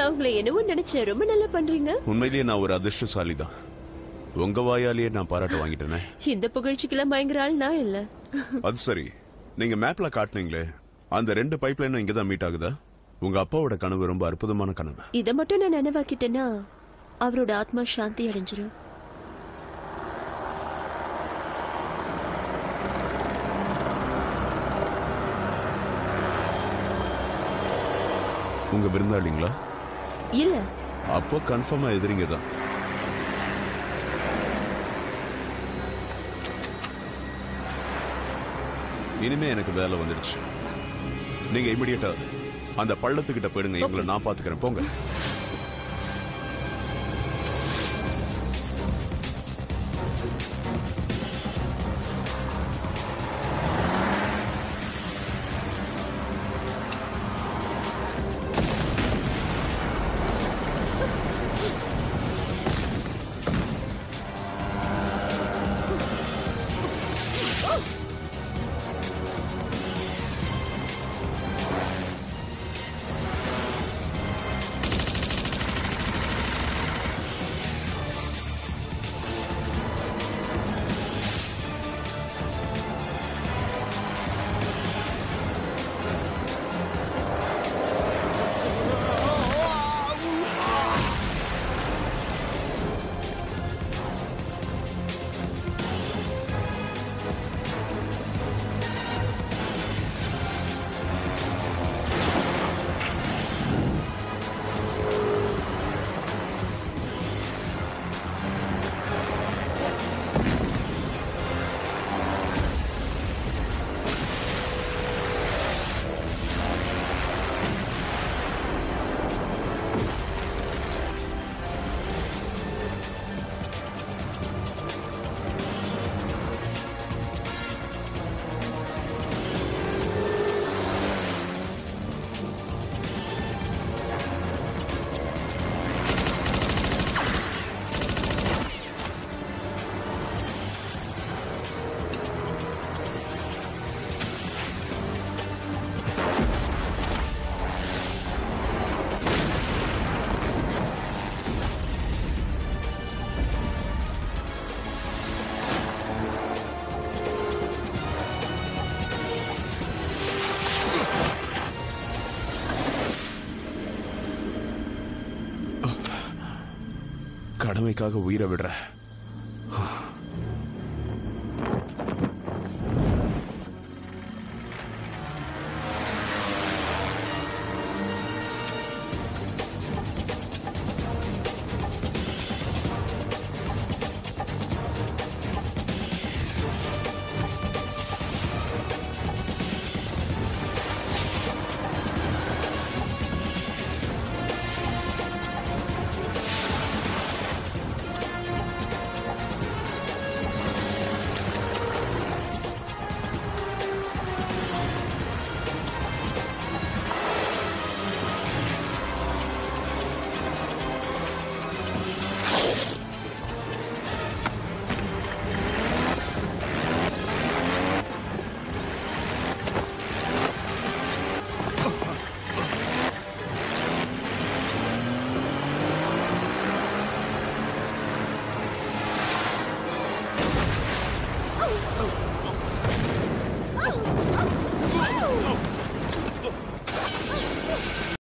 நான் உங்களை என்னவோ நினைச்சேன் ரொம்ப நல்லா பண்றீங்க உண்மையிலேயே நான் ஒரு அதிர்ஷ்டசாலி தான் உங்க வாயாலேயே நான் பாராட்ட வாங்கிட்டேனே இந்த புகழ்ச்சிக்கெல்லாம் பயங்கர ஆள் நான் இல்ல அது சரி நீங்க மேப்ல காட்டுனீங்களே அந்த ரெண்டு பைப் லைனும் இங்க தான் மீட் ஆகுதா உங்க அப்பாவோட கனவு ரொம்ப அற்புதமான கனவு இத மட்டும் நான் நினைவாக்கிட்டேன்னா அவரோட ஆத்மா சாந்தி அடைஞ்சிரும் உங்க விருந்தாளிங்களா இல்ல அப்போ கன்ஃபார்மா எதிரிங்க தான் இனிமே எனக்கு வேலை வந்துடுச்சு நீங்க இமிடியட்டா அந்த பள்ளத்துக்கிட்ட போயிடுங்க இவங்களை நான் பாத்துக்கிறேன் போங்க கடமைக்காக உயிரை விடுற